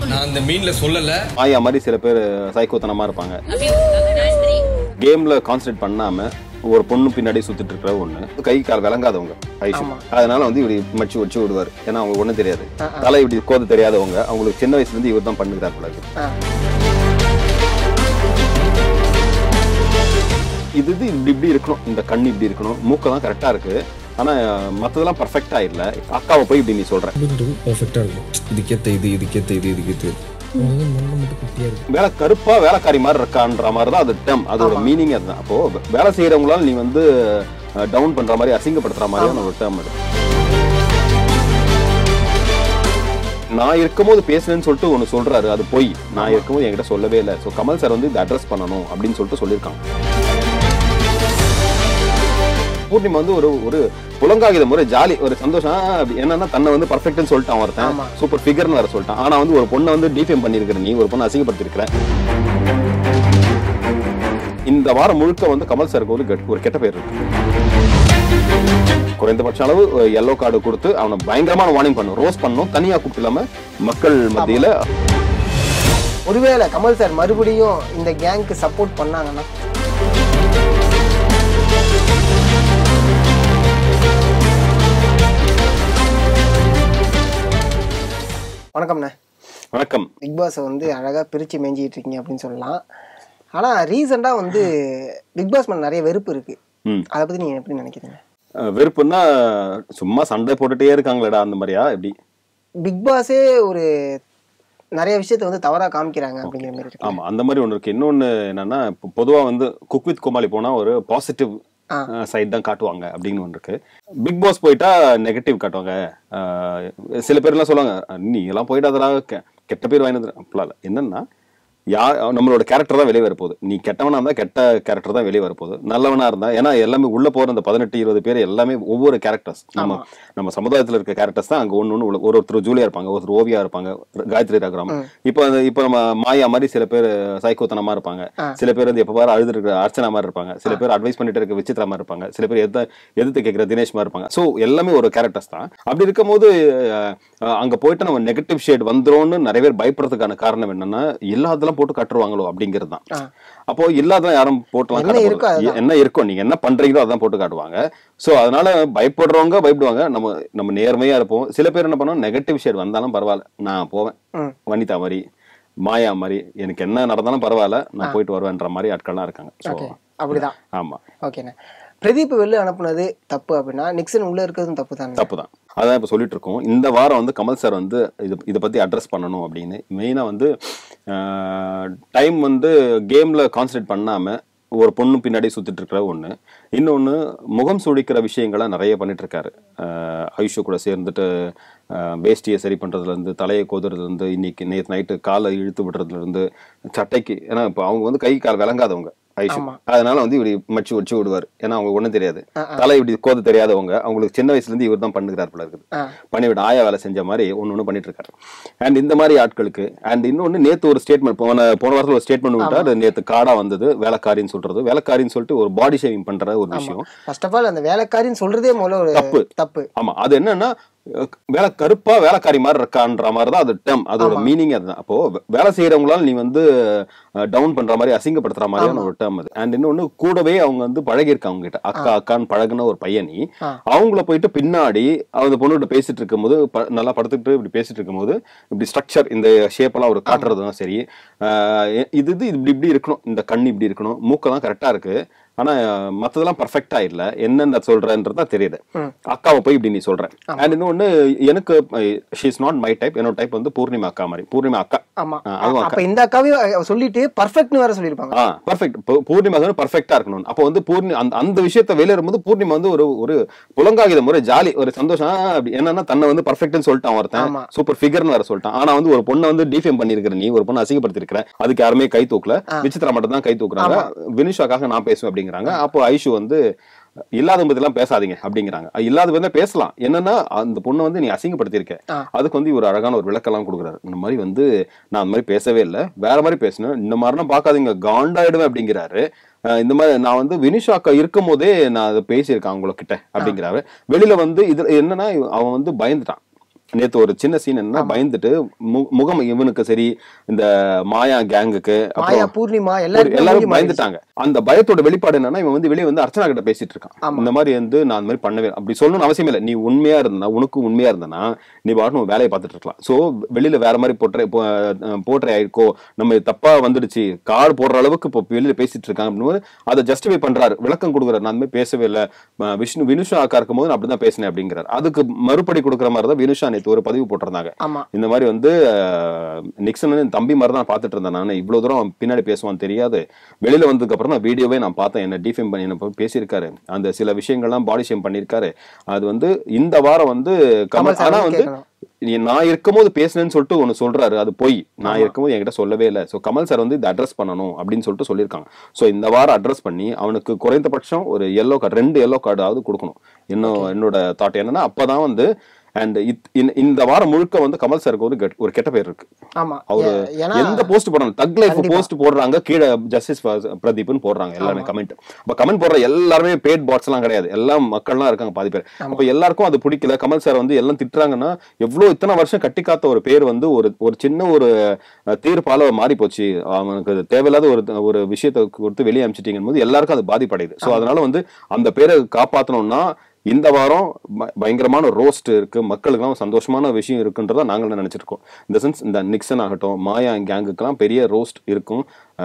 நான் அந்த மீன்ல சொல்லல ஆயா மாதிரி சில பேர் சைக்கோத்தனமா இருப்பாங்க கேம்ல கான்சென்ட்ரேட் பண்ணாம ஒரு பொண்ணு பின்னாடி சுத்திட்டு இருக்கிற ஒண்ணு கை கால் விளங்காதவங்க ஐஷு அதனால வந்து இப்படி மச்சு வச்சு விடுவார் ஏன்னா அவங்க ஒண்ணும் தெரியாது தலை இப்படி கோத தெரியாதவங்க அவங்களுக்கு சின்ன வயசுல இருந்து இவர் தான் பண்ணுகிறார் போல இருக்கு. இது இது இப்படி இப்படி இருக்கணும் இந்த கண் இப்படி இருக்கணும் மூக்கெல்லாம் கரெக்டா இருக்கு ஆனா மத்ததெல்லாம் பர்ஃபெக்டா இல்ல அக்காவை போய் இப்படி நீ சொல்ற அப்படின்றது பர்ஃபெக்டா இருக்கும் இதுக்கேத்த இது இதுக்கேத்த இது இதுக்கேத்த இது அது மண்ணை மட்டும் குட்டியா இருக்கும் வேலை கருப்பா வேலைக்காரி மாதிரி இருக்கான்ற மாதிரி தான் அது டேம் அதோட மீனிங் அதுதான் அப்போ வே- வேலை செய்யறவங்களால நீ வந்து டவுன் பண்ற மாதிரி அசிங்கப்படுத்துற மாதிரியான ஒரு டேம் அது நான் இருக்கும்போது பேசுனேன்னு சொல்லிட்டு ஒன்று சொல்றாரு அது போய் நான் இருக்கும்போது என்கிட்ட சொல்லவே இல்லை ஸோ கமல் சார் வந்து இதை அட்ரஸ் பண்ணணும் அப்படின்னு சொல்லிட்டு சொல்லியிருக்காங்க பூர்ணிமா வந்து ஒரு ஒரு புலங்காகித முறை ஜாலி ஒரு சந்தோஷம் ஆ, அப்படி என்னன்னா தன்னை வந்து பர்ஃபெக்ட்னு சொல்லிட்டான் ஒருத்தன் சூப்பர் ஃபிகர்னு வேற சொல்லிட்டான் ஆனா வந்து ஒரு பொண்ணை வந்து டிஃபேம் பண்ணியிருக்கிற நீ ஒரு பொண்ணை அசிங்கப்படுத்திருக்கிற இந்த வாரம் முழுக்க வந்து கமல் சாருக்கு ஒரு கெட்- ஒரு கெட்ட பேர் இருக்கு குறைந்தபட்ச அளவு எல்லோ கார்டு கொடுத்து அவனை பயங்கரமான வார்னிங் பண்ணும் ரோஸ் பண்ணும் தனியா கூப்பிட்டு இல்லாம மக்கள் மத்தியில ஒருவேளை கமல் சார் மறுபடியும் இந்த கேங்க்கு சப்போர்ட் பண்ணாங்கன்னா வணக்கம்ண்ணே வணக்கம் பிக் பாஸை வந்து அழகாக பிரித்து மேய்ஞ்சிட்டு இருக்கீங்க அப்படின்னு சொல்லலாம் ஆனால் ரீசெண்டாக வந்து பிக் பாஸ் மேலே நிறைய வெறுப்பு இருக்குது ம் அதை பற்றி நீங்கள் எப்படி நினைக்கிறீங்க அஹ் வெறுப்புன்னா சும்மா சண்டை போட்டுட்டே இருக்காங்களேடா அந்த மாதிரியா எப்படி பிக் பாஸே ஒரு நிறைய விஷயத்த வந்து தவறாக காமிக்கிறாங்க அப்படிங்கிற மாதிரி இருக்கு ஆமா அந்த மாதிரி ஒண்ணு இருக்கு இன்னொன்னு என்னன்னா இப்போ பொதுவா வந்து குக் வித் கோமாளி போனா ஒரு பாசிட்டிவ் ஆ. சைட் தான் காட்டுவாங்க அப்படின்னு ஒன்று இருக்கு பிக் பாஸ் போயிட்டா நெகட்டிவ் காட்டுவாங்க ஆஹ் சில பேர் எல்லாம் சொல்லுவாங்க நீ எல்லாம் போயிட்டு அதெல்லாம் கெ- கெட்ட பேர் வாங்கினது அப்படிலாம் இல்லை என்னன்னா யா நம்மளோட கேரக்டர் தான் வெளியே வரப்போகுது நீ கெட்டவனா இருந்தா கெட்ட கேரக்டர் தான் வெளியே வரப்போகுது நல்லவனா இருந்தா ஏன்னா எல்லாமே உள்ள போற அந்த பதினெட்டு இருபது பேர் எல்லாமே ஒவ்வொரு கேரக்டர்ஸ் நம்ம நம்ம சமுதாயத்துல இருக்க கேரக்டர்ஸ் தான் அங்க ஒன்று ஒன்று ஒரு ஒருத்தர் ஜூலியா இருப்பாங்க ஒருத்தர் ஓவியா இருப்பாங்க காயத்ரி ரகுராம் இப்போ அந்த இப்போ நம்ம மாயா மாதிரி சில பேர் சைக்கோத்தனமா இருப்பாங்க சில பேர் வந்து எப்போ பாரு அழுது இருக்கிற அர்ச்சனா மாதிரி இருப்பாங்க சில பேர் அட்வைஸ் பண்ணிட்டு இருக்க விசித்ரா மாதிரி இருப்பாங்க சில பேர் எந்த எதிர்த்து கேட்கிற தினேஷ் மாதிரி இருப்பாங்க ஸோ எல்லாமே ஒரு கேரக்டர்ஸ் தான் அப்படி இருக்கும்போது அஹ், அஹ், அங்க போயிட்டு நம்ம நெகட்டிவ் ஷேட் வந்துரும்னு நிறைய பேர் பயப்படுறதுக்கான காரணம் என்னன்னா இல்லாதெல்லாம் போட்டு காட்டுருவாங்களோ அப்படிங்கிறது தான் அப்போ இல்லாதெல்லாம் யாரும் போட்டுலாம் என்ன காட்ட இருக்கோ போறது. அதுதான். என்ன இருக்கும் நீங்க என்ன பண்றீங்களோ அதான் போட்டு காட்டுவாங்க சோ அதனால பயப்படுறவங்க பயப்படுவாங்க நம்ம நம்ம நேர்மையா இருப்போம் சில பேர் என்ன பண்ணுவோம் நெகட்டிவ் ஷேட் வந்தாலும் பரவாயில்ல நான் போவேன் ம். வனிதா மாதிரி மாயா மாதிரி எனக்கு என்ன நடந்தாலும் பரவாயில்ல நான் போயிட்டு வருவேன்ற மாதிரி ஆட்கள்லாம் இருக்காங்க ஸோ ஓகே அப்படிதான் ஆமா ஓகேண்ணே பிரதீப் வெளில அனுப்புனது தப்பு அப்படின்னா நிக்சன் உள்ள இருக்கிறதும் தப்பு தானே தப்பு தான் அதான் இப்போ சொல்லிட்டு இருக்கோம் இந்த வாரம் வந்து கமல் சார் வந்து இது இதை பற்றி அட்ரஸ் பண்ணணும் அப்படின்னு மெயினாக வந்து டைம் வந்து கேமில் கான்சன்ட்ரேட் பண்ணாமல் ஒரு பொண்ணு பின்னாடி சுத்திட்டு இருக்கிற ஒன்று இன்னொன்று முகம் சுழிக்கிற விஷயங்களை நிறைய பண்ணிட்டு இருக்காரு ஆஹ் ஐஷு கூட சேர்ந்துட்டு ஆஹ் வேஷ்டியை சரி பண்றதுலேருந்து தலையை கோதுறதுலேருந்து இன்னைக்கு நேற்று நைட்டு காலை இழுத்து விடுறதுலேருந்து சட்டைக்கு ஏன்னா இப்போ அவங்க வந்து கை கால் விளங்காதவங்க ஐஷு அதனால வந்து இப்படி மச்சு வச்சு விடுவார் ஏன்னா அவங்க ஒன்றும் தெரியாது தலை இப்படி கோத தெரியாதவங்க அவங்களுக்கு சின்ன வயசுல இருந்து இவர் தான் பண்ணுகிறார் போல இருக்குது ஆ. பண்ணிவிட்டு ஆயா வேலை செஞ்ச மாதிரி ஒன்று ஒன்று பண்ணிட்டு இருக்காரு அண்ட் இந்த மாதிரி ஆட்களுக்கு அண்ட் இன்னொன்று நேத்து ஒரு ஸ்டேட்மெண்ட் போன போன வாரத்தில் ஒரு ஸ்டேட்மெண்ட் விட்டார் நேத்து காடா வந்தது வேலைக்காரின்னு சொல்றது வேலைக்காரின்னு சொல்லிட்டு ஒரு பாடி ஷேவிங் பண்ற ஒரு விஷயம் ஃபர்ஸ்ட் ஆஃப் ஆல் அந்த வேலைக்காரின்னு சொல்றதே முதல்ல ஒரு தப்பு. தப்பு ஆமா அது என்னன்னா அஹ், வேலை கருப்பா வேலைக்காரி மாதிரி இருக்கான்ற மாதிரி தான் அது டேம் அதோட மீனிங் அதுதான் அப்போ வே- வேலை செய்யறவங்களால நீ வந்து டவுன் பண்ற மாதிரி அசிங்கப்படுத்துற மாதிரியான ஒரு டேம் அது அண்ட் இன்னொன்னு கூடவே அவங்க வந்து பழகி இருக்காங்க கிட்ட அக்கா அக்கான்னு பழகுன ஒரு பையனி ஆ. அவங்கள போயிட்டு பின்னாடி அந்த பொண்ணுகிட்ட பேசிட்டு இருக்கும்போது ப- நல்லா படுத்துக்கிட்டு இப்படி பேசிட்டு இருக்கும்போது இப்படி ஸ்ட்ரக்சர் இந்த ஷேப் எல்லாம் ஒரு காட்டுறது தான் சரி ஆஹ் இது இது இப்படி இப்படி இருக்கணும் இந்த கண் இப்படி இருக்கணும் மூக்கெல்லாம் கரெக்டா இருக்கு ஆனா மத்ததெல்லாம் பர்ஃபெக்டா இல்ல என்னென்ன சொல்றேன்றது தான் தெரியுது அக்காவை போய் இப்படி நீ சொல்ற அண்ட் இன்னொன்னு எனக்கு she is not my type என்னோட டைப் வந்து பூர்ணிமா அக்கா மாதிரி பூர்ணிமா அக்கா ஆமா ஆ, அதுவும் அப்ப இந்த அக்காவையும் அஹ், சொல்லிட்டு பர்ஃபெக்ட்னு வேற சொல்லியிருப்பாங்க ஆ பர்ஃபெக்ட் பூர்ணிமா வந்து பர்ஃபெக்டா இருக்கணும் அப்போ வந்து பூர்ணி அந்த அந்த விஷயத்த வெளியே வரும்போது பூர்ணிமா வந்து ஒரு ஒரு புலங்காகித முறை ஜாலி ஒரு சந்தோஷம் ஆ, அப்படி என்னன்னா தன்னை வந்து பர்ஃபெக்ட்னு சொல்லிட்டான் ஒருத்தன் ஆமா. சூப்பர் ஃபிகர்னு வேற சொல்லிட்டான் ஆனா வந்து ஒரு பொண்ணை வந்து டிஃபேம் பண்ணிருக்கிற நீ ஒரு பொண்ணை அசிங்கப்படுத்திருக்கிற அதுக்கு யாருமே கை தூக்கல விசித்ரா மட்டும் தான் கை தூக்குறாங்க வினிஷாக்காக நான் பேசுவேன் அப்படிங்கிறாங்க அப்போ ஐஷு வந்து இல்லாத பத்திலாம் பேசாதீங்க அப்படிங்கிறாங்க அது இல்லாத பத்தி பேசலாம் என்னன்னா அந்த பொண்ணை வந்து நீ அசிங்கப்படுத்திருக்க ஆ. அதுக்கு வந்து இவர் அழகான ஒரு விளக்கெல்லாம் கொடுக்குறாரு இந்த மாதிரி வந்து நான் அந்த மாதிரி பேசவே இல்லை வேற மாதிரி பேசினேன் இந்த மாதிரிலாம் பார்க்காதீங்க காண்டாயிடுவேன் அப்படிங்கிறாரு அஹ் இந்த மாதிரி நான் வந்து வினிஷாக்கா இருக்கும் போதே நான் அதை பேசியிருக்கேன் அவங்கள கிட்ட அப்படிங்கிறாரு வெளியில வந்து இது என்னன்னா அவன் வந்து பயந்துட்டான் நேத்து ஒரு சின்ன சீன் என்ன பயந்துட்டு மு- முகம் இவனுக்கு சரி இந்த மாயா கேங்குக்கு மாயா பூர்ணிமா எல்லாருமே எல்லாரும் மூஞ்சி மாறிடுச்சு. பயந்துட்டாங்க அந்த பயத்தோட வெளிப்பாடு என்னன்னா இவன் வந்து வெளியே வந்து அர்ச்சனா கிட்ட பேசிட்டு இருக்கான் ஆமா. இந்த மாதிரி வந்து நான் அந்த மாதிரி பண்ணவே அப்படி சொல்லணும்னு அவசியம் இல்லை நீ உண்மையா இருந்தா உனக்கு உண்மையா இருந்தனா நீ பாட்டு உன் வேலையை பார்த்துட்டு இருக்கலாம் சோ வெளியில வேற மாதிரி போட்டுற போட்டுற ஆயிருக்கோ நம்ம தப்பா வந்துடுச்சு கார் போடுற அளவுக்கு இப்போ வெளியில பேசிட்டு இருக்காங்க அப்படின்னு அதை ஜஸ்டிஃபை பண்றாரு விளக்கம் கொடுக்குறாரு நான் அந்த மாதிரி பேசவே இல்லை ம- விஷ்ணு வினுஷா அக்கா இருக்கும்போது நான் அப்படிதான் பேசினேன் அப்படிங்கிறார் அதுக்கு மறுபடி கொடுக்குற மாதிரி தான் வினுஷா நேத்து ஒரு பதிவு போட்டிருந்தாங்க ஆமா இந்த மாதிரி வந்து அஹ், நிக்சன் வந்து என் தம்பி மாதிரி தான் பார்த்துட்டு இருந்தேன் நான் இவ்வளவு தூரம் அவன் பின்னாடி பேசுவான் தெரியாது வெளியில வந்ததுக்கு அப்புறம் நான் வீடியோவே நான் பார்த்தேன் என்ன டிஃபேம் பண்ணி என்ன பேசியிருக்காரு அந்த சில விஷயங்கள்லாம் பாடி ஷேம் பண்ணியிருக்காரு அது வந்து இந்த வாரம் வந்து கமல் கமல் சார் ஆனா வந்து வந்து கேட்கணும். நீ நான் இருக்கும்போது பேசுனேன்னு சொல்லிட்டு ஒன்னு சொல்றாரு அது போய் நான் இருக்கும்போது என்கிட்ட சொல்லவே இல்லை ஸோ கமல் சார் வந்து இதை அட்ரஸ் பண்ணணும் அப்படின்னு சொல்லிட்டு சொல்லியிருக்காங்க ஸோ இந்த வாரம் அட்ரஸ் பண்ணி அவனுக்கு குறைந்தபட்சம் ஒரு எல்லோ கார்டு ரெண்டு எல்லோ கார்டாவது கொடுக்கணும் இன்னும் என்னோட தாட் என்னன்னா அப்பதான் வந்து அண்ட் இந்த வாரம் முழுக்க வந்து கமல் சாருக்கு ஒரு கெட்- ஒரு கெட்ட பேர் இருக்கு ஆமா அவரு ஏ- ஏன்னா எந்த போஸ்ட் போடுறாங்க தக் லைஃப் கண்டிப்பா. போஸ்ட் போடுறாங்க கீழே ஜஸ்டிஸ் பிரதீப்னு போடுறாங்க எல்லாருமே கமெண்ட் அப்ப கமெண்ட் போடுற எல்லாருமே பேட் பாட்ஸ் எல்லாம் கிடையாது எல்லாம் மக்கள்லாம் இருக்காங்க பாதி பேர் அப்ப எல்லாருக்கும் அது பிடிக்கல கமல் சார் வந்து எல்லாம் திட்டுறாங்கன்னா எவ்வளவு இத்தனை வருஷம் கட்டி காத்த ஒரு பேர் வந்து ஒரு ஒரு சின்ன ஒரு அஹ், தீர்ப்பால மாறி போச்சு அவனுக்கு அது தேவையில்லாத ஒரு ஒரு விஷயத்தை கொடுத்து வெளியே அனுப்பிச்சிட்டீங்கன்னு போது எல்லாருக்கும் அது பாதிப்படையுது சோ அதனால வந்து அந்த பேரை காப்பாத்தணும்னா இந்த வாரம் ப- பயங்கரமான ரோஸ்ட் இருக்கு மக்களுக்கெல்லாம் சந்தோஷமான விஷயம் இருக்குன்றத நாங்கள் நினைச்சிருக்கோம் இந்த சென்ஸ் இந்த நிக்சன் ஆகட்டும் மாயா கேங்குக்கெல்லாம் பெரிய ரோஸ்ட் இருக்கும்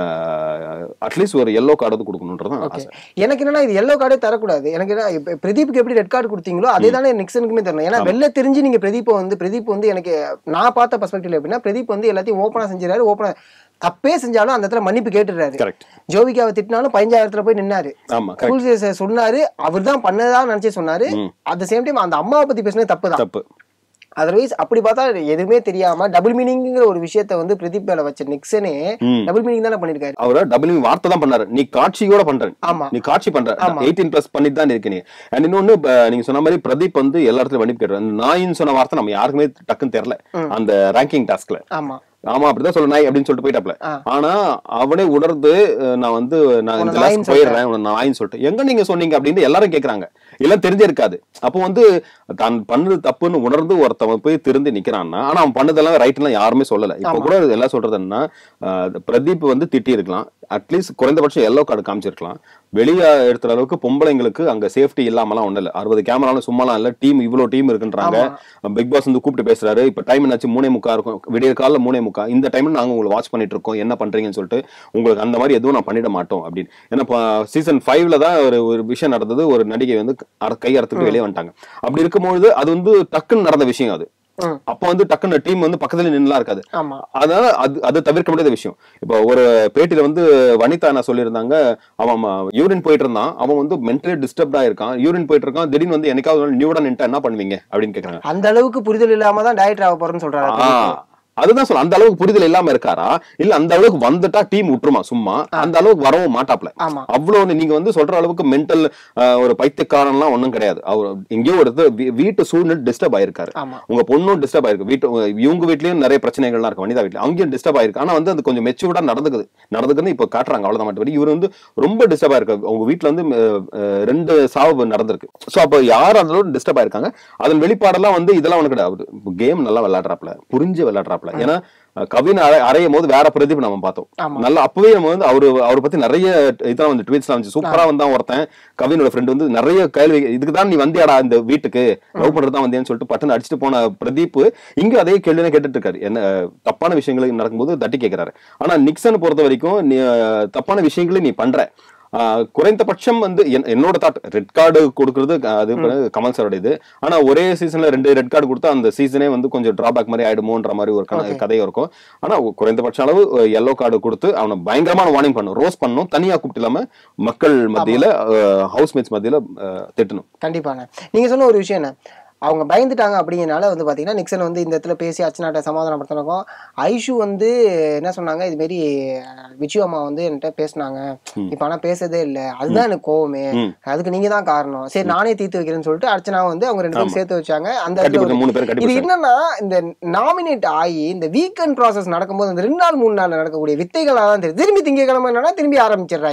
அட்லீஸ்ட் ஒரு எல்லோ கார்டாவது கொடுக்கணுன்றது தான் ஓகே ஆசை எனக்கு என்னன்னா இது எல்லோ கார்டே தரக்கூடாது எனக்கு என்ன இப்ப பிரதீப்புக்கு எப்படி ரெட் கார்டு கொடுத்தீங்களோ அதே தானே நிக்சனுக்குமே தரணும் ஏன்னா வெளில தெரிஞ்சு நீங்க பிரதீப்பை வந்து பிரதீப் வந்து எனக்கு நான் பார்த்த பர்ஸ்பெக்டிவ்ல எப்படின்னா பிரதீப் வந்து எல்லாத்தையும் ஓப்பனா செஞ்சிடறாரு ஓப்பனா தப்பே செஞ்சாலும் அந்த இடத்துல மன்னிப்பு கேட்டுறாரு கரெக்ட் ஜோவிகாவை திட்டினாலும் பதினஞ்சாயிரத்துல போய் நின்னாரு ஆமா கரெக்ட் ஸ்கூல் சொன்னாரு அவர் தான் பண்ணதா நினைச்சு சொன்னாரு அட் சேம் டைம் அந்த அம்மாவை பத்தி பேசினது தப்பு தான் தப்பு அதர்வைஸ் அப்படி பார்த்தா எதுவுமே தெரியாம டபுள் மீனிங்கிற ஒரு விஷயத்த வந்து பிரதீப் மேல வச்ச நிக்சனே ம். டபுள் மீனிங் தானே பண்ணிருக்காரு அவரை டபுள் வார்த்தை தான் பண்ணாரு நீ காட்சியோட பண்ற ஆமா. நீ காட்சி பண்ற ஆமா. எயிட்டீன் பிளஸ் பண்ணிட்டு தான் இருக்கீங்க அண்ட் இன்னொன்னு இப்ப நீங்க சொன்ன மாதிரி பிரதீப் வந்து எல்லா இடத்துலயும் மன்னிப்பு கேட்டாரு அந்த நாயின்னு சொன்ன வார்த்தை நம்ம யாருக்குமே டக்குன்னு தெரியல அந்த ரேங்கிங் டாஸ்க்ல ஆமா ஆமா அப்படிதான் சொல்ல நாய் அப்படின்னு சொல்லிட்டு போயிட்டாப்ல ஆ. ஆனா அவனே உணர்ந்து அஹ், நான் வந்து நான் உன்னை இந்த நாயின்னு class போயிடுறேன் உன்னை நாயின்னு சொல்லிட்டு எங்க நீங்க சொன்னீங்க அப்படின்னு எல்லாரும் கேக்குறாங்க எல்லாம் தெரிஞ்சே இருக்காது அப்போ வந்து தான் பண்ணது தப்புன்னு உணர்ந்து ஒருத்தவன் போய் திருந்தி நிக்கிறான்னா ஆனா அவன் பண்ணதெல்லாம் ரைட்லாம் யாருமே சொல்லல இப்போ கூட எல்லாம் சொல்றது என்னன்னா அஹ், பிரதீப் வந்து திட்டி இருக்கலாம் அட்லீஸ்ட் குறைந்தபட்சம் எல்லோ கார்டு காமிச்சிருக்கலாம் வெளியே எடுத்துற அளவுக்கு பொம்பளைங்களுக்கு அங்க சேஃப்டி இல்லாமலாம் ஒண்ணு இல்ல அறுபது கேமராலும் சும்மாலாம் இல்ல டீம் இவ்வளவு டீம் இருக்குன்றாங்க பிக் பாஸ் வந்து கூப்பிட்டு பேசுறாரு இப்ப டைம் என்னாச்சு மூணே முக்கா இருக்கும் விடிய காலைல மூணே முக்கா இந்த டைம்ல நாங்க உங்களை வாட்ச் பண்ணிட்டு இருக்கோம் என்ன பண்றீங்கன்னு சொல்லிட்டு உங்களுக்கு அந்த மாதிரி எதுவும் நான் பண்ணிட மாட்டோம் அப்படின்னு ஏன்னா சீசன் ஃபைவ்ல தான் ஒரு ஒரு விஷயம் நடந்தது ஒரு நடிகை வந்து அற- கை அறுத்துட்டு வெளியே வந்துட்டாங்க அப்படி இருக்கும்பொழுது அது வந்து டக்குன்னு நடந்த விஷயம் அது ம். அப்ப வந்து டக்குன்னு டீம் வந்து பக்கத்துல நின்னுலாம் இருக்காது ஆமா அதனால அது அது தவிர்க்க முடியாத விஷயம் இப்போ ஒரு பேட்டியில வந்து வனிதா என்ன சொல்லியிருந்தாங்க அவன் யூரின் போயிட்டு இருந்தான் அவன் வந்து மென்டலி டிஸ்டர்ப்டா இருக்கான் யூரின் போயிட்டு இருக்கான் திடீர்னு வந்து என்னைக்காவது நியூடா நின்ட்டா என்ன பண்ணுவீங்க அப்படின்னு கேக்குறாங்க அந்த அளவுக்கு புரிதல் இல்லாம தான் டயட் ஆக போறேன்னு சொல்றாரு ஆ, அதுதான் சொல்ல அந்த அளவுக்கு புரிதல் இல்லாம இருக்காரா இல்ல அந்த அளவுக்கு வந்துட்டா டீம் விட்டுருமா சும்மா அந்த அளவுக்கு வரவும் மாட்டாப்ல ஆமா அவ்வளவு நீங்க வந்து சொல்ற அளவுக்கு மென்டல் ஒரு பைத்தியக்காரன்லாம் ஒண்ணும் கிடையாது அவர் எங்கேயோ ஒரு இது வீ- வீட்டு சூழ்நிலை டிஸ்டர்ப் ஆயிருக்காரு ஆமா உங்க பொண்ணும் டிஸ்டர்ப் ஆயிருக்கு வீட்டு உங்க- இவங்க வீட்லயும் நிறைய பிரச்சனைகள்லாம் இருக்கு வனிதா வீட்ல அங்கேயும் டிஸ்டர்ப் ஆயிருக்கு ஆனா வந்து அது கொஞ்சம் மெச்சூர்டா நடந்துக்குது நடந்துக்குன்னு இப்ப காட்டுறாங்க அவ்வளவுதான் மட்டும் இவர் வந்து ரொம்ப டிஸ்டர்ப் ஆயிருக்கு உங்க வீட்ல வந்து அஹ், அஹ், ரெண்டு சாவு நடந்திருக்கு சோ அப்ப யார் அந்த அளவுக்கு டிஸ்டர்ப் ஆயிருக்காங்க அதன் வெளிப்பாடெல்லாம் வந்து இதெல்லாம் உனக்கு கிடையாது கேம் நல்லா விளையாடுறாப்ல புரிஞ்சு விளையாடுறாப்ல ஏன்னா அஹ், கவின் அறை அறையும் போது வேற பிரதீப் நம்ம பார்த்தோம் ஆமா. நல்லா அப்பவே நம்ம வந்து அவரு அவரை பத்தி நிறைய இதெல்லாம் வந்து ட்வீட்ஸ்லாம் வந்து சூப்பரா வந்தான் ஒருத்தன் கவினோட ஃப்ரெண்ட் வந்து நிறைய கேள்வி இதுக்கு தான் நீ வந்தியாடா இந்த வீட்டுக்கு லவ் பண்றது தான் வந்தியான்னு சொல்லிட்டு பட்டுன்னு அடிச்சுட்டு போன பிரதீப் இங்க அதே கேள்வி கேட்டுட்டு இருக்காரு என்ன அஹ், தப்பான விஷயங்கள் நடக்கும்போது தட்டி கேட்கிறாரு ஆனா நிக்சன் பொறுத்த வரைக்கும் நீ அஹ், தப்பான விஷயங்களை நீ பண்ற ஆஹ், குறைந்தபட்சம் வந்து என்- என்னோட தாட் ரெட் கார்டு கொடுக்கறது அஹ், அது பிறகு கமல் சாரோட இது ஆனா ஒரே சீசன்ல ரெண்டு ரெட் கார்டு கொடுத்தா அந்த சீசனே வந்து கொஞ்சம் டிராபேக் மாதிரி ஆயிடுமோன்ற மாதிரி ஒரு கண- கதையும் இருக்கும் ஆனா குறைந்தபட்ச அளவு எல்லோ கார்டு கொடுத்து அவனை பயங்கரமான வார்னிங் பண்ணும் ரோஸ் பண்ணணும் தனியா கூப்பிட்டு இல்லாம மக்கள் மத்தியில ஹவுஸ்மேட்ஸ் மத்தியில அஹ், திட்டணும் கண்டிப்பாண்ணே நீங்க சொன்ன ஒரு விஷயம் என்ன அவங்க பயந்துட்டாங்க அப்படிங்கறனால வந்து பாத்தீங்கன்னா நிக்சன் வந்து இந்த இடத்துல பேசி அர்ச்சனாட்ட சமாதானப்படுத்தினக்கும் ஐஷு வந்து என்ன சொன்னாங்க இது மாரி அஹ், விச்சு அம்மா வந்து என்கிட்ட பேசினாங்க இப்ப ஆனா பேசதே இல்ல அதுதான் எனக்கு கோவமே ம். அதுக்கு நீங்க தான் காரணம் சரி நானே தீர்த்து வைக்கிறேன்னு சொல்லிட்டு அர்ச்சனா வந்து அவங்க ரெண்டு பேரும் சேர்த்து வச்சாங்க அந்த கட்டி இடத்துல பிடிச்ச ஒரு- மூணு பேர் கட்டி இது பிடிச்சாங்க. என்னன்னா இந்த நாமினேட் ஆகி இந்த வீக்கெண்ட் ப்ராசஸ் நடக்கும்போது அந்த ரெண்டு நாள் மூணு நாள் நடக்கக்கூடிய வித்தைகளா தான் தெரியும் திரும்பி திங்கக்கிழமை என்னன்னா திரும்பி ஆரம்பிச்சிடுறாங்க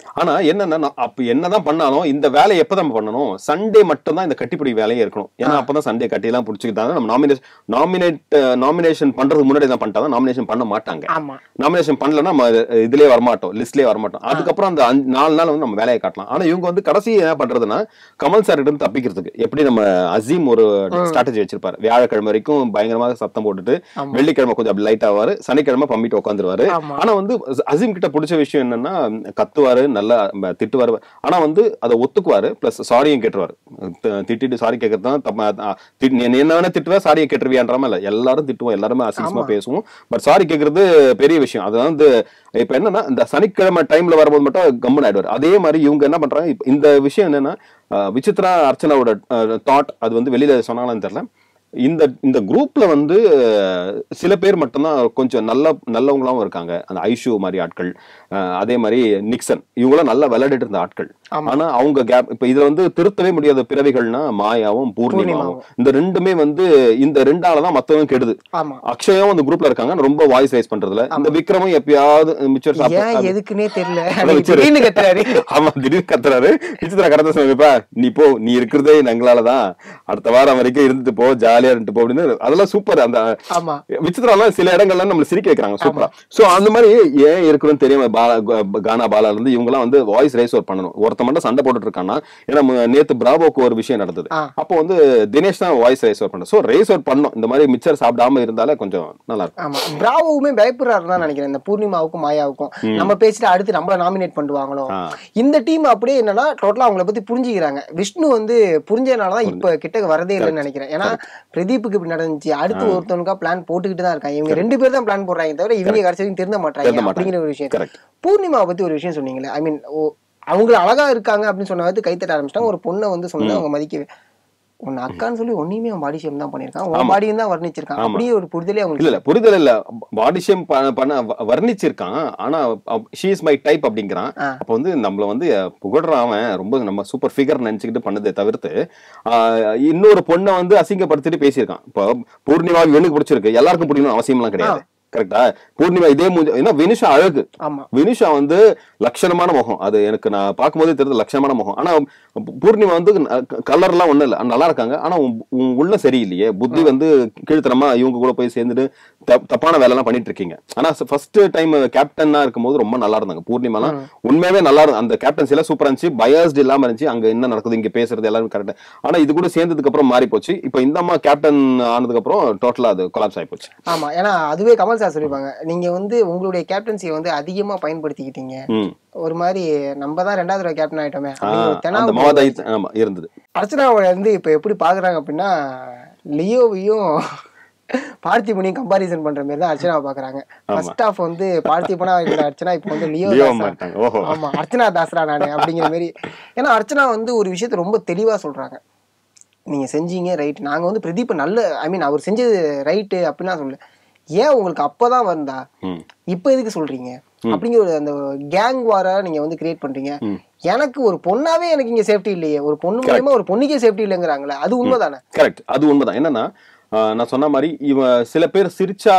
ஆனா என்னன்னா நான் அப்ப என்னதான் பண்ணாலும் இந்த வேலையை எப்ப நம்ம பண்ணணும் சண்டே மட்டும் தான் இந்த கட்டிப்பிடி வேலையே இருக்கணும் ஏன்னா அப்பதான் சண்டே கட்டிலாம் புடிச்சுக்கிட்டாங்க நம்ம நாமினேஷன் நாமினேட் நாமினேஷன் பண்றதுக்கு முன்னாடி தான் பண்ணிட்டாங்க நாமினேஷன் பண்ண மாட்டாங்க ஆமா நாமினேஷன் பண்ணலன்னா நம்ம இதுலயே வரமாட்டோம் லிஸ்ட்லயே வரமாட்டோம் அதுக்கப்புறம் அந்த அஞ்சு- நாலு நாள் வந்து நம்ம வேலையை காட்டலாம் ஆனா இவங்க வந்து கடைசி என்ன பண்றதுன்னா கமல் சார் இருந்து தப்பிக்கிறதுக்கு எப்படி நம்ம அசீம் ஒரு ஸ்ட்ராட்டஜி வச்சிருப்பாரு வியாழக்கிழமை வரைக்கும் பயங்கரமாக சத்தம் போட்டுட்டு ஆமா. வெள்ளிக்கிழமை கொஞ்சம் அப்படி லைட் ஆவாரு சனிக்கிழமை பம்பிட்டு உட்காந்துருவாரு ஆமா. ஆனா வந்து அசீம் கிட்ட பிடிச்ச விஷயம் என்னன்னா கத்துவாரு நல்லா ம, திட்டுவாரு ஆனா வந்து அதை ஒத்துக்குவாரு பிளஸ் சாரியும் கேட்டுருவாரு தி- திட்டிட்டு சாரி கேட்கறது தான் தப்ப அ, தி- நீ என்ன வேணா திட்டுவ சாரியை கேட்டுருவியான்றமா இல்ல எல்லாரும் திட்டுவோம் எல்லாருமே அசிங்கமா பேசுவோம் பட் சாரி கேட்கறது பெரிய விஷயம் அது வந்து இப்ப என்னன்னா இந்த சனிக்கிழமை டைம்ல வரும்போது மட்டும் கம்மன் ஆயிடுவார் அதே மாதிரி இவங்க என்ன பண்றாங்க இப்ப இந்த விஷயம் என்னன்னா அஹ், விசித்ரா அர்ச்சனாவோட தாட் அது வந்து வெளியில சொன்னாங்களான்னு தெரியல இந்த இந்த குரூப்ல வந்து அஹ், சில பேர் மட்டும்தான் கொஞ்சம் நல்ல நல்லவங்களாவும் இருக்காங்க அந்த ஐஷு மாதிரி ஆட்கள் அஹ், அதே மாதிரி நிக்சன் இவங்களாம் நல்லா விளையாடிட்டு இருந்த ஆட்கள் ஆமா. ஆனா அவங்க கேப் இப்ப இதுல வந்து திருத்தவே முடியாத பிறவிகள்னா மாயாவும் பூர்ணிமாவும் இந்த ரெண்டுமே வந்து இந்த ரெண்டால தான் மத்தவங்க கெடுது ஆமா அக்ஷயாவும் அந்த குரூப்ல இருக்காங்க ஆனா ரொம்ப வாய்ஸ் ரைஸ் பண்றதுல இந்த விக்ரமும் எப்பயாவது மிச்சர் ஏன் எதுக்குன்னே தெரியல அதான் அன்னைக்கு வச்சிரு. திடீர்னு கத்துறாரு ஆமா திடீர்னு கத்துறாரு விசித்ரா கரெக்டா சொன்னப்ப நீ போ நீ இருக்கிறதே எங்களாலதான் அடுத்த வாரம் வரைக்கும் இருந்துட்டு போ ஜாலியா இருந்துட்டு போ அப்படின்னு அதெல்லாம் சூப்பர் அந்த ஆமா விசித்ராலாம் சில இடங்கள்ல நம்மள சிரிக்க வைக்கிறாங்க சூப்பரா சோ அந்த மாதிரி ஏன் இருக்கணும்னு தெரியாம பாலா க- கானா பாலால இருந்து இவங்க எல்லாம் வந்து வாய்ஸ் ரைஸ் ஒர்க் பண்ணணும் ஒருத்த மட்டும் சண்டை போட்டுட்டு இருக்கான்னா ஏன்னா மு- நேத்து பிராவோக்கு ஒரு விஷயம் நடந்தது ஆ. அப்போ வந்து தினேஷ் தான் வாய்ஸ் ரைஸ் ஒர்க் பண்ணணும் சோ ரைஸ் ஒர்க் பண்ணணும் இந்த மாதிரி மிச்சர் சாப்பிடாம இருந்தாலே கொஞ்சம் நல்லா இருக்கும் ஆமா பிராவோவுமே பயப்படுறாரு தான் நினைக்கிறேன் இந்த பூர்ணிமாவுக்கும் மாயாவுக்கும் நம்ம பேசிட்டு அடுத்து நம்மள நாமினேட் பண்ணுவாங்களோ ஆ. இந்த டீம் அப்படியே என்னன்னா டோட்டலா அவங்கள பத்தி புரிஞ்சுக்கிறாங்க விஷ்ணு வந்து புரிஞ்சதுனாலதான் இப்ப கிட்ட வரதே இல்லைன்னு நினைக்கிறேன் ஏன்னா பிரதீப்புக்கு இப்படி நடந்துச்சு அடுத்து ஒருத்தவனுக்கா பிளான் போட்டுக்கிட்டு தான் இருக்காங்க இவங்க ரெண்டு பேர் தான் பிளான் போடுறாங்க தவிர இவங்க கடைசி வரைக்கும் திருந்த திருந்த மாட்டாங்க மாட்டாங்க. அப்படிங்கிற ஒரு விஷயம் கரெக்ட் பூர்ணிமாவை பத்தி ஒரு விஷயம் சொன்னீங்களே ஐ மீன் அவங்க அழகா இருக்காங்க அப்படின்னு சொன்ன வந்து கைத்தட்ட ஆரம்பிச்சிட்டாங்க ஒரு பொண்ணை வந்து சொன்னது அவங்க மதிக்கவே உன் அக்கான்னு சொல்லி ஒன்னையுமே அவன் பாடி ஷேம் தான் பண்ணிருக்கான் உன் பாடியும் தான் வர்ணிச்சிருக்கான் அப்படியே ஒரு புரிதலே அவங்களுக்கு இல்ல இல்ல புரிதல் இல்ல பாடி ஷேம் பண்ண வ- வர்ணிச்சிருக்கான் ஆனா ஷீ இஸ் மை டைப் அப்படிங்கிறான் ஆ. அப்ப வந்து நம்மள வந்து அஹ், புகழ்றான் அவன் ரொம்ப நம்ம சூப்பர் ஃபிகர் நினைச்சுக்கிட்டு பண்ணதை தவிர்த்து ஆஹ், இன்னொரு பொண்ணை வந்து அசிங்கப்படுத்திட்டு பேசியிருக்கான் இப்போ பூர்ணிமா இவனுக்கு பிடிச்சிருக்கு எல்லாருக்கும் பிடிக்கணும் அவசியம்லாம் கிடையாது கரெக்டா பூர்ணிமா இதே மூஞ்சி ஏன்னா வினுஷா அழகு ஆமா வினுஷா வந்து லட்சணமான முகம் அது எனக்கு நான் பார்க்கும்போதே தெரியுது லட்சணமான முகம் ஆனா பூ- பூர்ணிமா வந்து கலர் எல்லாம் ஒண்ணும் இல்ல நல்லா இருக்காங்க ஆனா உன் உன் உள்ள சரியில்லையே புத்தி வந்து கீழ்த்தனமா இவங்க கூட போய் சேர்ந்துட்டு தப்- தப்பான வேலை எல்லாம் பண்ணிட்டு இருக்கீங்க ஆனா ஃபர்ஸ்ட் டைம் கேப்டனா இருக்கும்போது ரொம்ப நல்லா இருந்தாங்க பூர்ணிமாலாம் உண்மையாவே நல்லா இருந்தது அந்த கேப்டன்சி எல்லாம் சூப்பரா இருந்துச்சு பயாஸ்ட் இல்லாம இருந்துச்சு அங்க என்ன நடக்குது இங்க பேசுறது எல்லாரும் கரெக்டா ஆனா இது கூட சேர்ந்ததுக்கு அப்புறம் மாறி போச்சு இப்போ இந்த அம்மா கேப்டன் ஆனதுக்கு அப்புறம் டோட்டலா அது கொலாப்ஸ் ஆகி போச்சு ஆமா ஏன்னா அதுவே கமல் சார் சொல்லிருப்பாங்க நீங்க வந்து உங்களுடைய கேப்டன்சியை வந்து அதிகமா பயன்படுத்திக்கிட்டீங்க ம் ஒரு மாதிரி நம்ம தான் ரெண்டாவது தடவை கேப்டன் ஆயிட்டோமே ஆ, அப்படின்னு ஒரு அந்த தெனாவட்டு மமதாய் ஆமா இருந்தது அர்ச்சனாவை வந்து இப்ப எப்படி பாக்குறாங்க அப்படின்னா லியோவையும் பார்த்திபனையும் கம்பாரிசன் பண்ற மாதிரி தான் அர்ச்சனாவை பாக்குறாங்க ஃபர்ஸ்ட் ஆஃப் வந்து பார்த்திபனா இருந்த அர்ச்சனா இப்போ வந்து லியோ லியோ தாஸா. மாட்டாங்க ஓஹோ ஆமா அர்ச்சனா தாஸ்ரா நானு அப்படிங்கிற மாதிரி ஏன்னா அர்ச்சனா வந்து ஒரு விஷயத்த ரொம்ப தெளிவா சொல்றாங்க நீங்க செஞ்சீங்க ரைட் நாங்க வந்து பிரதீப் நல்ல ஐ மீன் அவர் செஞ்சது ரைட்டு அப்படின்னா சொல்லல ஏன் உங்களுக்கு அப்பதான் வந்தா ம் இப்போ எதுக்கு சொல்றீங்க அப்படிங்கிற ஒரு அந்த கேங் வாரா நீங்க வந்து கிரியேட் பண்றீங்க ம். எனக்கு ஒரு பொண்ணாவே எனக்கு இங்க சேஃப்டி இல்லையே ஒரு பொண்ணு மூலியமா ஒரு பொண்ணுக்கே சேஃப்டி இல்லைங்கிறாங்களே அது உண்மைதானே கரெக்ட் அது உண்மைதான் என்னன்னா ஆஹ் நான் சொன்ன மாதிரி இவன் சில பேர் சிரிச்சா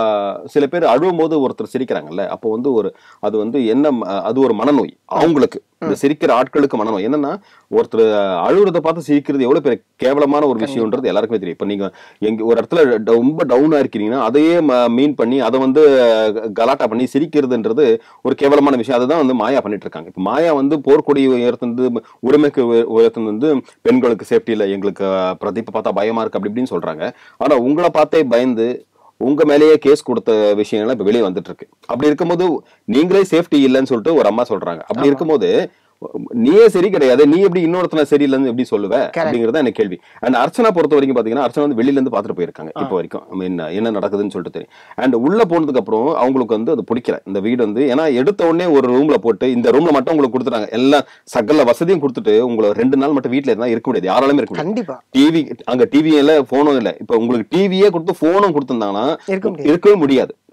சில பேர் அழுவும் போது ஒருத்தர் சிரிக்கிறாங்கல்ல அப்போ வந்து ஒரு அது வந்து என்ன ம- அது ஒரு மனநோய் அவங்களுக்கு இந்த சிரிக்கிற ஆட்களுக்கு மனநோய் என்னன்னா ஒருத்தர் அழுகுறத பார்த்து சிரிக்கிறது எவ்வளவு பெரிய கேவலமான ஒரு விஷயம்ன்றது எல்லாருக்குமே தெரியும் இப்ப நீங்க எங்க ஒரு இடத்துல ட- ரொம்ப டவுனா இருக்கீங்கன்னா அதையே மீன் பண்ணி அதை வந்து கலாட்டா பண்ணி சிரிக்கிறதுன்றது ஒரு கேவலமான விஷயம் அதுதான் வந்து மாயா பண்ணிட்டு இருக்காங்க இப்ப மாயா வந்து போர்க்கொடி உயர்த்தந்து உரிமைக்கு உய- உயர்த்தந்து வந்து பெண்களுக்கு சேஃப்டி இல்லை எங்களுக்கு அஹ், பிரதீப்பை பார்த்தா பயமா இருக்கு அப்படி இப்படின்னு சொல்றாங்க ஆனா உங்களை பார்த்தே பயந்து உங்க மேலேயே கேஸ் கொடுத்த விஷயங்கள்லாம் இப்ப வெளியே வந்துட்டு இருக்கு அப்படி இருக்கும்போது நீங்களே சேஃப்டி இல்லைன்னு சொல்லிட்டு ஒரு அம்மா சொல்றாங்க அப்படி இருக்கும்போது நீயே சரி கிடையாது நீ எப்படி இன்னொருத்தன சரியில்லைன்னு எப்படி சொல்லுவ அப்படிங்கறத எனக்கு கேள்வி அண்ட் அர்ச்சனா பொறுத்த வரைக்கும் பாத்தீங்கன்னா அர்ச்சனா வந்து வெளியில இருந்து பாத்துட்டு போயிருக்காங்க இப்போ வரைக்கும் I mean, என்ன நடக்குதுன்னு சொல்லிட்டு தெரியும் அண்ட் உள்ள போனதுக்கு அப்புறம் அவங்களுக்கு வந்து அது பிடிக்கல இந்த வீடு வந்து ஏன்னா எடுத்த உடனே ஒரு ரூம்ல போட்டு இந்த ரூம்ல மட்டும் உங்களுக்கு கொடுத்துட்டாங்க எல்லாம் சகல வசதியும் கொடுத்துட்டு உங்களை ரெண்டு நாள் மட்டும் வீட்ல இருந்தா இருக்க முடியாது யாராலுமே இருக்க முடியாது கண்டிப்பா டிவி அங்க டிவி இல்ல போனும் இல்ல இப்ப உங்களுக்கு டிவியே கொடுத்து போனும் கொடுத்திருந்தாங்கன்னா இருக்க முடியாது. இருக்கவே முடியாது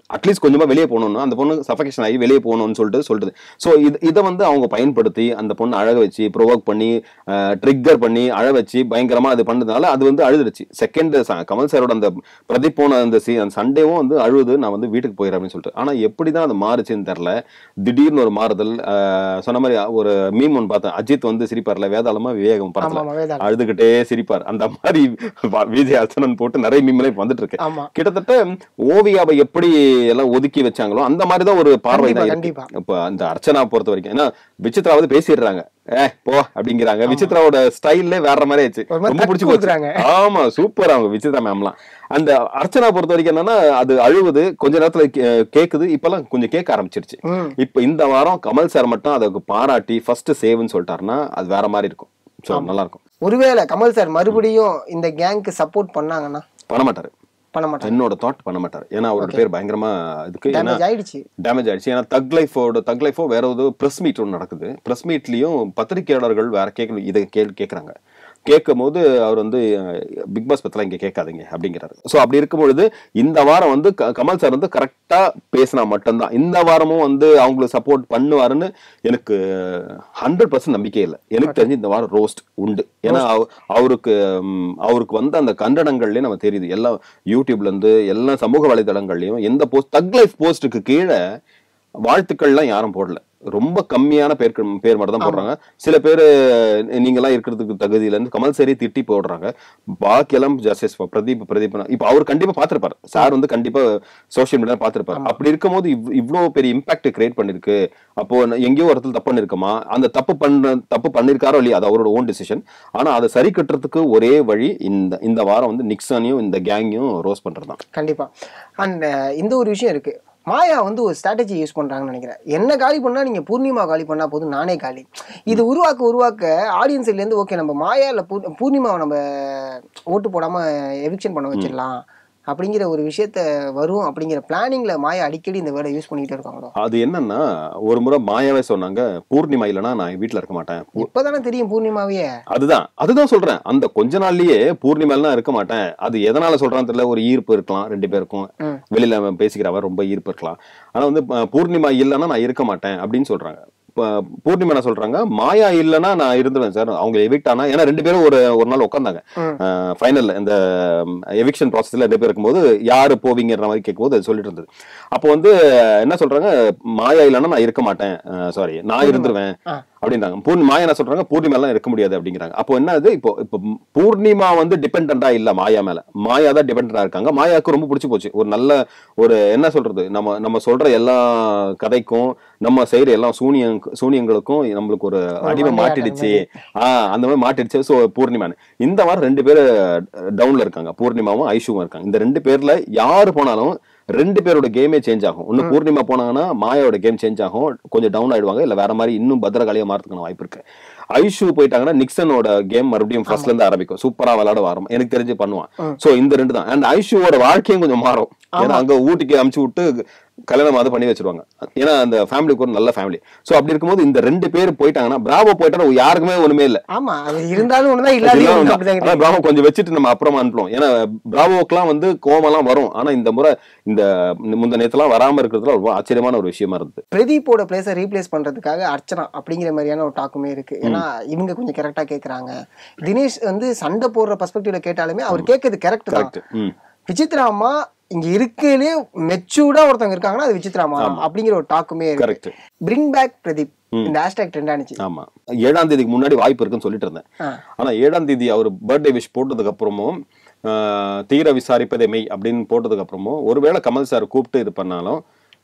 அட்லீஸ்ட் கொஞ்சமா வெளியே போகணும்னா அந்த பொண்ணு சஃபகேஷன் ஆகி வெளியே போகணும்னு சொல்லிட்டு சொல்றது ஸோ இது இதை வந்து அவங்க பயன்படுத்தி அந்த பொண்ணு அழக வச்சு ப்ரொவோக் பண்ணி ட்ரிக்கர் பண்ணி அழ வச்சு பயங்கரமா அது பண்ணதுனால அது வந்து அழுதுருச்சு செகண்ட் கமல் சாரோட அந்த பிரதீப் போன அந்த சீ அந்த சண்டேவும் வந்து அழுது நான் வந்து வீட்டுக்கு போயிடுறேன் அப்படின்னு சொல்லிட்டு ஆனா எப்படி தான் அது மாறுச்சுன்னு தெரியல திடீர்னு ஒரு மாறுதல் அஹ், சொன்ன மாதிரி ஒரு மீம் ஒன்று பார்த்தேன் அஜித் வந்து சிரிப்பார்ல வேதாளமா விவேகம் ஆமா படத்துல ஆமா வேதாளம் அழுதுகிட்டே சிரிப்பார் அந்த மாதிரி வ- விஜய் அர்ச்சனன் போட்டு நிறைய மீம்ல இப்ப வந்துட்டு இருக்கு ஆமா கிட்டத்தட்ட ஓவியாவை எப்படி எல்லாம் ஒதுக்கி வச்சாங்களோ அந்த மாதிரி தான் ஒரு பார்வை தான் கண்டிப்பா, இருக்கு இப்ப அந்த அர்ச்சனா பொறுத்த வரைக்கும் ஏன்னா விசித்ராவது பேசிடுறாங்க ஏ போ அப்படிங்கிறாங்க விசித்ராவோட ஸ்டைல்லே வேற மாதிரி ஆயிடுச்சு ஒரு மாதிரி ரொம்ப தட்டு பிடிச்சி போச்சு கொடுக்குறாங்க. ஆமா சூப்பர் அவங்க விசித்ரா மேம்லாம் அந்த அர்ச்சனா பொறுத்த வரைக்கும் என்னன்னா அது அழுவுது கொஞ்ச நேரத்துல கே- கேக்குது இப்பெல்லாம் கொஞ்சம் கேட்க ஆரம்பிச்சிருச்சு ம் இப்ப இந்த வாரம் கமல் சார் மட்டும் அதுக்கு பாராட்டி ஃபர்ஸ்ட் சேவ்னு சொல்லிட்டாருன்னா அது வேற மாதிரி இருக்கும் ஸோ நல்லா இருக்கும் ஒருவேளை கமல் சார் மறுபடியும் இந்த கேங்க்கு சப்போர்ட் பண்ணாங்கன்னா பண்ண மாட்டாரு பண்ண மாட்டாங்க என்னோட தாட் பண்ண மாட்டாரு ஏன்னா அவரோட பேர் பயங்கரமா இதுக்கு ஏன்னா டேமேஜ் ஆயிடுச்சு டேமேஜ் ஆயிடுச்சு ஏன்னா தக் லைஃபோட தக் லைஃபோ வேற ஒரு ப்ரெஸ் மீட் ஒன்று நடக்குது ப்ரெஸ் மீட்லயும் பத்திரிகையாளர்கள் வேற கேட்கணும் இதை கேள்வி கேட்குறாங்க கேட்கும் போது அவர் வந்து பிக் பாஸ் பத்திலாம் இங்க கேட்காதீங்க அப்படிங்கிறாரு ஸோ அப்படி இருக்கும் பொழுது இந்த வாரம் வந்து க- கமல் சார் வந்து கரெக்டா பேசினா மட்டும்தான் இந்த வாரமும் வந்து அவங்களுக்கு சப்போர்ட் பண்ணுவாருன்னு எனக்கு ஹண்ட்ரட் பர்சன்ட் நம்பிக்கை இல்லை எனக்கு தெரிஞ்சு இந்த வாரம் ரோஸ்ட் உண்டு ஏன்னா அவ- அவருக்கு ம், அவருக்கு வந்த அந்த கண்டனங்கள்லயே நம்ம தெரியுது எல்லாம் யூடியூப்ல இருந்து எல்லா சமூக வலைதளங்கள்லயும் எந்த போஸ்ட் தக் லைஃப் போஸ்ட்டுக்கு கீழே வாழ்த்துக்கள்லாம் யாரும் போடல ரொம்ப கம்மியான பேர் பேர் மட்டும் தான் போடுறாங்க சில பேர் நீங்கெல்லாம் இருக்கிறதுக்கு தகுதி இல்லைன்னு கமல் சரி திட்டி போடுறாங்க பாக்கியெல்லாம் ஜஸ்டிஸ் பிரதீப் பிரதீப் இப்போ அவர் கண்டிப்பா பார்த்திருப்பாரு சார் வந்து கண்டிப்பா சோஷியல் மீடியா பார்த்திருப்பாரு அப்படி இருக்கும்போது இவ் இவ்வளவு பெரிய இம்பாக்ட் கிரியேட் பண்ணிருக்கு அப்போ ந- எங்கேயோ ஒரு இடத்துல தப்பு பண்ணிருக்கோமா அந்த தப்பு பண்ண தப்பு பண்ணிருக்காரோ இல்லையா அது அவரோட ஓன் டிசிஷன் ஆனா அதை சரி கட்டுறதுக்கு ஒரே வழி இந்த இந்த வாரம் வந்து நிக்சனையும் இந்த கேங்கையும் ரோஸ் பண்றது தான் கண்டிப்பா அண்ட் இந்த ஒரு விஷயம் இருக்கு மாயா வந்து ஒரு ஸ்ட்ராட்டஜி யூஸ் பண்றாங்கன்னு நினைக்கிறேன் என்ன காலி பண்ணா நீங்க பூர்ணிமா காலி பண்ணா போதும் நானே காலி இது உருவாக்க உருவாக்க ஆடியன்ஸ் இருந்து ஓகே நம்ம மாயா இல்ல பூ- பூர்ணிமாவை நம்ம ஓட்டு போடாம எவிக்ஷன் பண்ண வச்சிடலாம் அப்படிங்கிற ஒரு விஷயத்த வரும் அப்படிங்கிற பிளானிங்ல மாயா அடிக்கடி இந்த வேர்டை யூஸ் பண்ணிட்டு இருக்காங்களோ அது என்னன்னா ஒரு முறை மாயாவே சொன்னாங்க பூர்ணிமா இல்லைன்னா நான் வீட்ல இருக்க மாட்டேன் இப்பதானே தெரியும் பூர்ணிமாவையே அதுதான் அதுதான் சொல்றேன் அந்த கொஞ்ச நாள்லயே பூர்ணிமாலாம் இருக்க மாட்டேன் அது எதனால சொல்றான்னு தெரியல ஒரு ஈர்ப்பு இருக்கலாம் ரெண்டு பேருக்கும் ம். வெளியில அவன் பேசிக்கிறவ ரொம்ப ஈர்ப்பு இருக்கலாம் ஆனா வந்து அஹ், பூர்ணிமா இல்லைன்னா நான் இருக்க மாட்டேன் அப்படின்னு சொல்றாங்க இப்ப பூர்ணிமா என்ன சொல்றாங்க மாயா இல்லைன்னா நான் இருந்துவேன் சார் அவங்க எவிக்ட் ஆனா ஏன்னா ரெண்டு பேரும் ஒரு ஒரு நாள் உட்காந்தாங்க ம். ஃபைனல்ல இந்த எவிக்ஷன் ப்ராசஸ்ல ரெண்டு பேர் இருக்கும்போது யாரு போவீங்கிற மாதிரி கேட்கும்போது அது சொல்லிட்டு இருந்தது அப்போ வந்து என்ன சொல்றாங்க மாயா இல்லைன்னா நான் இருக்க மாட்டேன் சாரி நான் இருந்துருவேன் ஆ. அப்படின்றாங்க பூர்ணி மாயா என்ன சொல்றாங்க பூர்ணிமா எல்லாம் இருக்க முடியாது அப்படிங்கிறாங்க அப்போ என்ன அது இப்போ இப்போ பூர்ணிமா வந்து டிபெண்டா இல்ல மாயா மேல மாயா தான் டிபெண்டா இருக்காங்க மாயாவுக்கு ரொம்ப பிடிச்சி போச்சு ஒரு நல்ல ஒரு என்ன சொல்றது நம்ம நம்ம சொல்ற எல்லா கதைக்கும் நம்ம செய்யற எல்லா சூனியம் சூனியங்களுக்கும் நம்மளுக்கு ஒரு அடிமை மண்டையாட்டம் மாட்டிடுச்சு ஆஹ் அந்த மாதிரி மாட்டிடுச்சு ஸோ பூர்ணிமான்னு இந்த வாரம் ரெண்டு பேர் டவுன்ல இருக்காங்க பூர்ணிமாவும் ஐஷுவும் இருக்காங்க இந்த ரெண்டு பேர்ல யாரு போனாலும் ரெண்டு பேரோட கேமே சேஞ்ச் ஆகும் ஒன்னு பூர்ணிமா போனாங்கன்னா மாயாவோட கேம் சேஞ்ச் ஆகும் கொஞ்சம் டவுன் ஆயிடுவாங்க இல்ல வேற மாதிரி இன்னும் பத்திரகாலியா மாறதுக்கான வாய்ப்பு இருக்கு ஐஷு போயிட்டாங்கன்னா நிக்சனோட கேம் மறுபடியும் ஃபர்ஸ்ட்ல இருந்து ஆரம்பிக்கும் சூப்பரா விளையாட வரும் எனக்கு தெரிஞ்சு பண்ணுவான் சோ இந்த ரெண்டு தான் அண்ட் ஐஷுவோட வாழ்க்கையும் கொஞ்சம் மாறும் ஏன்னா அங்க ஊட்டிக்கு அமுச்சு விட்டு கல்யாணம் அதை பண்ணி வச்சிருவாங்க ஏன்னா அந்த ஃபேமிலிக்கு ஒரு நல்ல ஃபேமிலி சோ அப்படி இருக்கும்போது இந்த ரெண்டு பேர் போயிட்டாங்கன்னா பிராவோ போயிட்டா யாருக்குமே ஒண்ணுமே இல்ல ஆமா அது இருந்தாலும் ஒண்ணுதான் இல்லாதையும் ஒண்ணு அப்படிதான் ஆனா பிராவோ கொஞ்சம் வச்சுட்டு நம்ம அப்புறமா அனுப்புவோம் ஏன்னா பிராவோக்கெல்லாம் வந்து கோவமெல்லாம் வரும் ஆனா இந்த முறை இந்த முந்த நேரத்துலாம் வராம இருக்கிறதுல ரொம்ப ஆச்சரியமான ஒரு விஷயமா இருந்தது பிரதீப்போட பிளேஸை ரீப்ளேஸ் பண்றதுக்காக அர்ச்சனா அப்படிங்கிற மாதிரியான ஒரு டாக்குமே இருக்கு ஏன்னா இவங்க கொஞ்சம் கரெக்டா கேக்குறாங்க தினேஷ் வந்து சண்டை போடுற பர்ஸ்பெக்டிவ்ல கேட்டாலுமே அவர் கேட்கறது கரெக்ட் தான் கரெக்ட் ம் விசித்ரா அம்மா இங்க இருக்கலே மெச்சூர்டா ஒருத்தவங்க இருக்காங்கன்னா அது விசித்ரா அம்மா தான் அப்படிங்கிற ஒரு டாக்குமே இருக்கு கரெக்ட் பிரிங் பேக் பிரதீப் இந்த ஹேஷ்டாக் ட்ரெண்ட் ஆனிச்சு ஆமா ஏழாம் தேதிக்கு முன்னாடி வாய்ப்பு இருக்குன்னு சொல்லிட்டு இருந்தேன் ஆ. ஆனா ஏழாம் தேதி அவர் பர்த்டே விஷ் போட்டதுக்கு அப்புறமும் ஆஹ், தீர விசாரிப்பதே மெய் அப்படின்னு போட்டதுக்கு அப்புறமும் ஒருவேளை கமல் சார் கூப்பிட்டு இது பண்ணாலும்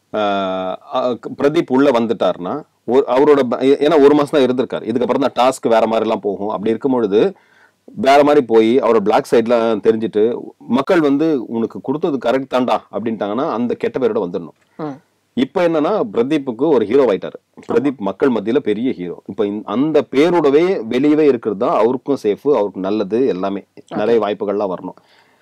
ஆஹ், அஹ், பிரதீப் உள்ள வந்துட்டாருன்னா ஒரு- அவரோட ப- ஏன்னா ஒரு மாசம் தான் இருந்திருக்காரு இதுக்கப்புறம் தான் டாஸ்க் வேற மாதிரி எல்லாம் போகும் அப்படி இருக்கும் பொழுது வேற மாதிரி போய் அவரோட பிளாக் சைட்லாம் தெரிஞ்சுட்டு மக்கள் வந்து உனக்கு கொடுத்தது கரெக்ட் தான்டா அப்படின்ட்டாங்கன்னா அந்த கெட்ட பேரோட வந்துடணும் ம். இப்ப என்னன்னா பிரதீப்புக்கு ஒரு ஹீரோ ஆயிட்டாரு பிரதீப் மக்கள் மத்தியில பெரிய ஹீரோ இப்ப இந்த- அந்த பேரோடவே வெளியவே இருக்கிறது தான் அவருக்கும் சேஃப் அவருக்கு நல்லது எல்லாமே நிறைய வாய்ப்புகள்லாம் வரணும்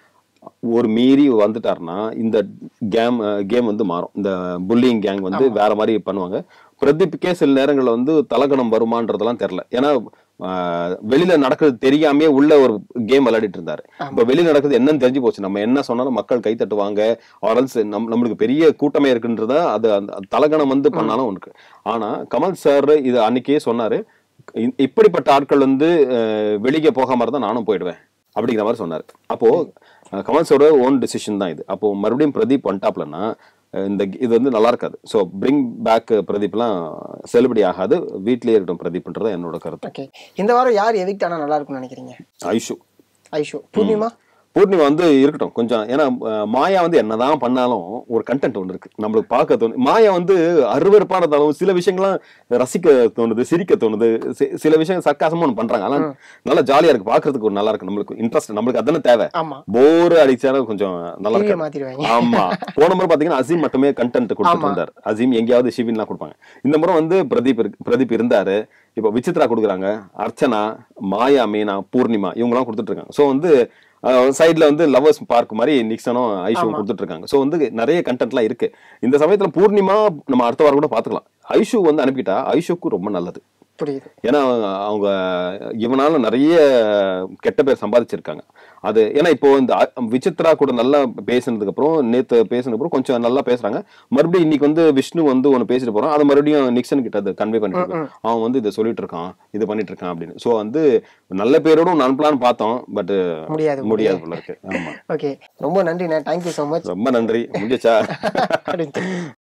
ஒரு மீறி வந்துட்டாருன்னா இந்த கேம் கேம் வந்து மாறும் இந்த புல்லிங் கேங் வந்து வேற மாதிரி பண்ணுவாங்க பிரதீப்புக்கே சில நேரங்கள்ல வந்து தலகணம் வருமான்றதெல்லாம் தெரியல ஏன்னா ஆஹ், வெளியில நடக்கிறது தெரியாமே உள்ள ஒரு கேம் விளையாடிட்டு இருந்தாரு இப்ப வெளியில நடக்குது என்னன்னு தெரிஞ்சு போச்சு நம்ம என்ன சொன்னாலும் மக்கள் கை தட்டுவாங்க ஆரல்ஸ் நம் நம்மளுக்கு பெரிய கூட்டமே இருக்குன்றத அது அந்த தலகணம் வந்து பண்ணாலும் உனக்கு ஆனா கமல் சார் இது அன்னைக்கே சொன்னாரு இ- இப்படிப்பட்ட ஆட்கள் வந்து அஹ், வெளியே போகாம இருந்தா நானும் போயிடுவேன் அப்படிங்கிற மாதிரி சொன்னாரு அப்போ அஹ், கமல் சாரோட ஓன் டிசிஷன் தான் இது அப்போ மறுபடியும் பிரதீப் வந்துட்டாப்லன்னா அஹ், இந்த இது வந்து நல்லா இருக்காது ஸோ பிரிங் பேக் பிரதீப்லாம் செல்லுபடி ஆகாது வீட்லயே இருக்கட்டும் பிரதீப்ன்றது என்னோட கருத்து ஓகே இந்த வாரம் யார் எவிக்ட் ஆனா நல்லா இருக்கும்னு நினைக்கிறீங்க ஐஷு ஐஷு பூர்ணிமா பூர்ணிமா வந்து இருக்கட்டும் கொஞ்சம் ஏன்னா அஹ், மாயா வந்து என்னதான் பண்ணாலும் ஒரு கண்டென்ட் ஒன்று இருக்கு நம்மளுக்கு பார்க்க தோணும் மாயா வந்து அருவருப்பான இருந்தாலும் சில விஷயங்கள்லாம் ரசிக்க தோணுது சிரிக்க தோணுது சி- சில விஷயம் சர்க்காசமும் ஒன்று பண்றாங்க ஆனால் நல்லா ஜாலியா இருக்கு பார்க்கிறதுக்கு ஒரு நல்லா இருக்கு நம்மளுக்கு இன்ட்ரெஸ்ட் நம்மளுக்கு அதானே தேவை ஆமா போர் அடிச்சாலும் கொஞ்சம் நல்லா டிவியை இருக்கு மாத்திடுவாங்க ஆமா போன முறை பாத்தீங்கன்னா அசீம் மட்டுமே கண்டென்ட் கொடுத்துட்டு இருந்தார் அசீம் எங்கேயாவது ஷிவின்லாம் கொடுப்பாங்க இந்த முறை வந்து பிரதீப் இருக்கு- பிரதீப் இருந்தாரு இப்போ விசித்ரா கொடுக்குறாங்க அர்ச்சனா மாயா மீனா பூர்ணிமா இவங்கலாம் கொடுத்துட்டு இருக்காங்க ஸோ வந்து சைட்ல வந்து லவர்ஸ் பார்க் மாதிரி நிக்சனும் ஐஷுவும் கொடுத்துட்டு இருக்காங்க ஸோ வந்து நிறைய கண்டென்ட்லாம் இருக்கு இந்த சமயத்துல பூர்ணிமா நம்ம அடுத்த வாரம் கூட பாத்துக்கலாம் ஐஷு வந்து அனுப்பிட்டா ஐஷுக்கு ரொம்ப நல்லது புரியுது ஏன்னா அவங்க இவனால நிறைய கெட்ட பேர் சம்பாதிச்சிருக்காங்க அது ஏன்னா இப்போ இந்த அ- விசித்ரா கூட நல்லா பேசினதுக்கு அப்புறம் நேத்து பேசினதுக்கு அப்புறம் கொஞ்சம் நல்லா பேசுறாங்க மறுபடியும் இன்னைக்கு வந்து விஷ்ணு வந்து ஒன்னு பேசிட்டு போறான் அதை மறுபடியும் நிக்சன் கிட்ட அதை கன்வே பண்ணிட்டு இருக்கான் அவன் வந்து இதை சொல்லிட்டு இருக்கான் இது பண்ணிட்டு இருக்கான் அப்படின்னு சோ வந்து நல்ல பேரோட அனுப்பலாம்னு பார்த்தோம் பட் முடியாது முடியாது போல இருக்கு ஆமா ஓகே ரொம்ப நன்றிண்ணே தேங்க்யூ ஸோ மச் ரொம்ப நன்றி முடிஞ்சுச்சா அப்படின்னு